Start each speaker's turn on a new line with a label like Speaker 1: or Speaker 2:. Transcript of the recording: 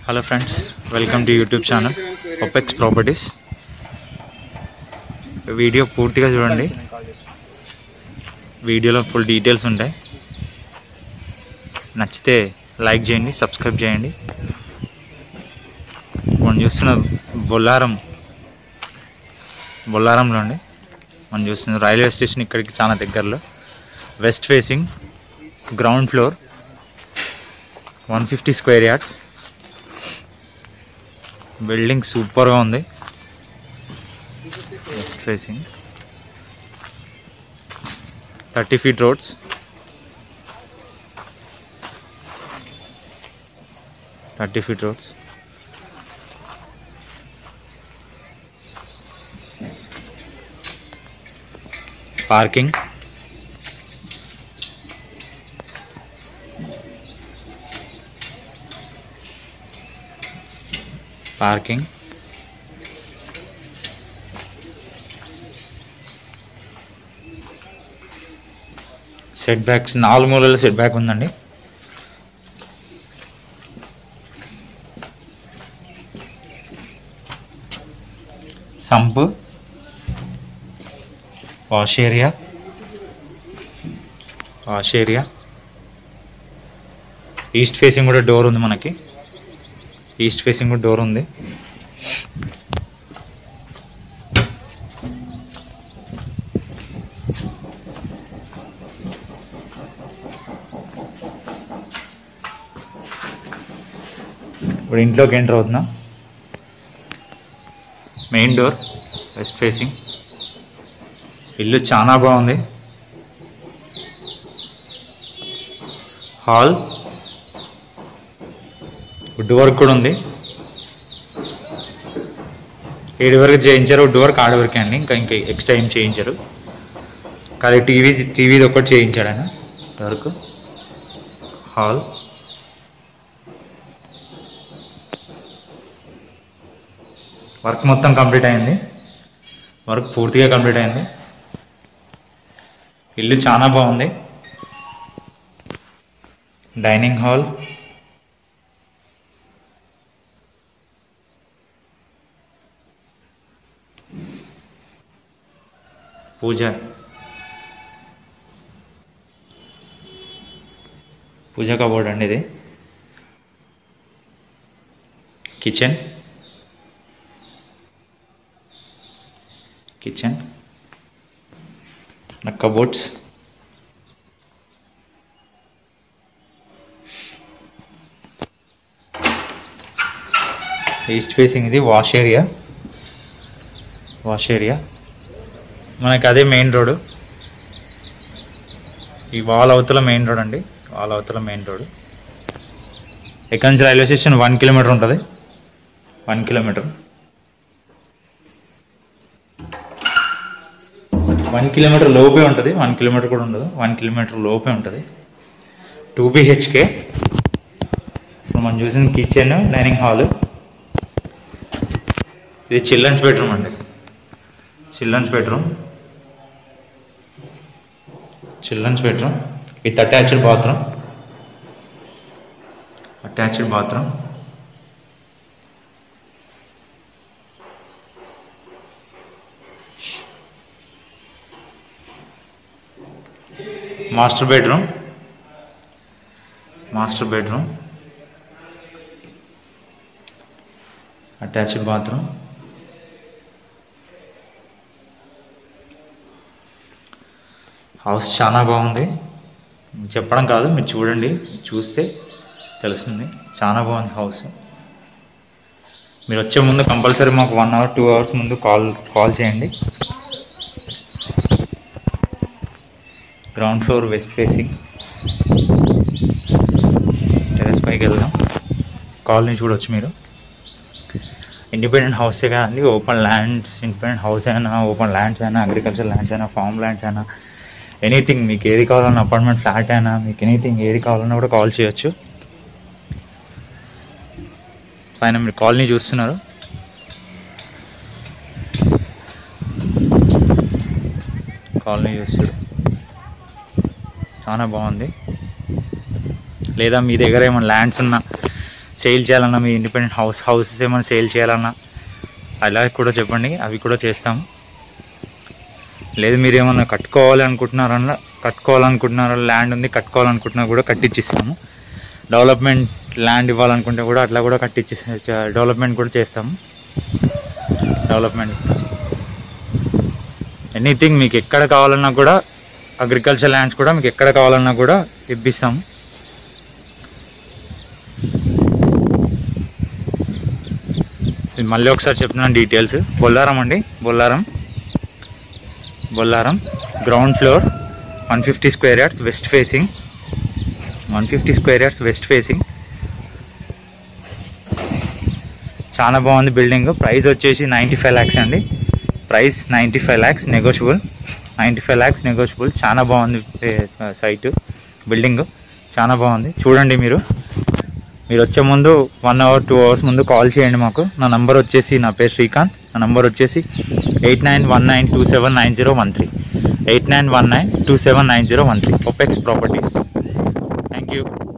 Speaker 1: hello friends welcome to YouTube channel Opex Properties video పూర్తిగా చూడండి వీడియోలో ఫుల్ డీటెయిల్స్ ఉంటాయి నచ్చితే లైక్ చేయండి సబ్స్క్రైబ్ చేయండి మనం చూస్తున్న బొల్లారం బొల్లారంలో అండి మనం చూస్తున్న రైల్వే స్టేషన్ ఇక్కడికి చాలా దగ్గరలో west facing ground floor one fifty square yards building సూపర్గా ఉంది west facing thirty feet roads thirty feet roads parking parking set backs నాలుగు మూలల సెట్ బ్యాక్ ఉందండి sump wash area wash area east facing కూడా door ఉంది మనకి east facing కూడా door ఉంది ఇప్పుడు ఇంట్లోకి ఎంటర్ అవుతున్నాం మెయిన్ డోర్ వెస్ట్ ఫేసింగ్ ఇల్లు చాలా బాగుంది హాల్ వుడ్ వర్క్ కూడా ఉంది ఏడు వరకు చేయించారు వుడ్ వర్క్ ఆడ వరకే అండి ఇంకా ఇంకా ఎక్స్ట్రా ఏం చేయించారు కానీ టీవీ టీవీది ఒకటి చేయించాడు ఆయన వర్క్ హాల్ వర్క్ మొత్తం కంప్లీట్ అయింది వర్క్ పూర్తిగా కంప్లీట్ అయింది ఇల్లు చాలా బాగుంది dining hall puja puja cupboard అండి ఇది కిచెన్ కిచెన్ నా కబోర్డ్స్ ఈస్ట్ ఫేసింగ్ ఇది వాష్ ఏరియా వాష్ ఏరియా మనకి అదే మెయిన్ రోడ్ ఈ వాల్ అవతల మెయిన్ రోడ్ అండి వాల్ అవతల మెయిన్ రోడ్ ఎక్కడి నుంచి రైల్వే స్టేషన్ వన్ కిలోమీటర్ ఉంటుంది వన్ కిలోమీటర్ వన్ కిలోమీటర్ లోపే ఉంటుంది వన్ కిలోమీటర్ కూడా ఉండదు వన్ కిలోమీటర్ లోపే ఉంటుంది టూ బిహెచ్కే ఇప్పుడు మనం చూసిన కిచెన్ డైనింగ్ హాల్ ఇది చిల్డ్రన్స్ బెడ్రూమ్ అండి children's bedroom children's bedroom with attached bathroom attached bathroom master bedroom master bedroom attached bathroom house చాలా బాగుంది చెప్పడం కాదు మీరు చూడండి చూస్తే తెలుస్తుంది చాలా బాగుంది హౌస్ మీరు వచ్చే ముందు కంపల్సరీ మాకు వన్ అవర్ టూ అవర్స్ ముందు కాల్ కాల్ చేయండి ground floor west facing terrace పైకి వెళ్దాం కాలనీ చూడొచ్చు మీరు ఇండిపెండెంట్ హౌసే కాదండి ఓపెన్ ల్యాండ్స్ ఇండిపెండెంట్ హౌస్ అయినా ఓపెన్ ల్యాండ్స్ అయినా అగ్రికల్చర్ ల్యాండ్స్ అయినా ఫామ్ ల్యాండ్స్ అయినా ఎనీథింగ్ మీకు ఏది కావాలన్నా అపార్ట్మెంట్ ఫ్లాట్ అయినా మీకు ఎనీథింగ్ ఏది కావాలన్నా కూడా కాల్ చేయొచ్చు పైన మీరు కాలనీ చూస్తున్నారు కాలనీ చూస్తారు చాలా బాగుంది లేదా మీ దగ్గర ఏమైనా ల్యాండ్స్ ఉన్నా సేల్ చేయాలన్నా మీ ఇండిపెండెంట్ హౌస్ హౌసెస్ ఏమైనా సేల్ చేయాలన్నా అలా కూడా చెప్పండి అవి కూడా చేస్తాం లేదు మీరు ఏమన్నా కట్టుకోవాలి అనుకుంటున్నారన్నా కట్టుకోవాలనుకుంటున్నారా ల్యాండ్ ఉంది కట్టుకోవాలనుకుంటున్నా కూడా కట్టించిస్తాము డెవలప్మెంట్ ల్యాండ్ ఇవ్వాలనుకుంటే కూడా అట్లా కూడా కట్టించి డెవలప్మెంట్ కూడా చేస్తాము డెవలప్మెంట్ ఎనీథింగ్ మీకు ఎక్కడ కావాలన్నా కూడా అగ్రికల్చర్ ల్యాండ్స్ కూడా మీకు ఎక్కడ కావాలన్నా కూడా ఇప్పిస్తాం ఇది మళ్ళీ ఒకసారి చెప్తున్నాను డీటెయిల్స్ బొల్లారం అండి Bollaram Bollaram ground floor one fifty square yards west facing one fifty square yards west facing చాలా బాగుంది బిల్డింగ్ ప్రైస్ వచ్చేసి నైంటీ ఫైవ్ ల్యాక్స్ అండి price ninety five lakhs negotiable ninety five lakhs negotiable చాలా బాగుంది సైట్ బిల్డింగ్ చాలా బాగుంది చూడండి మీరు మీరు వచ్చే ముందు వన్ అవర్ టూ అవర్స్ ముందు కాల్ చేయండి మాకు నా నంబర్ వచ్చేసి నా పేరు శ్రీకాంత్ నా నంబర్ వచ్చేసి eight nine one nine two seven nine zero one three eight nine one nine two seven nine zero one three Opex Properties thank you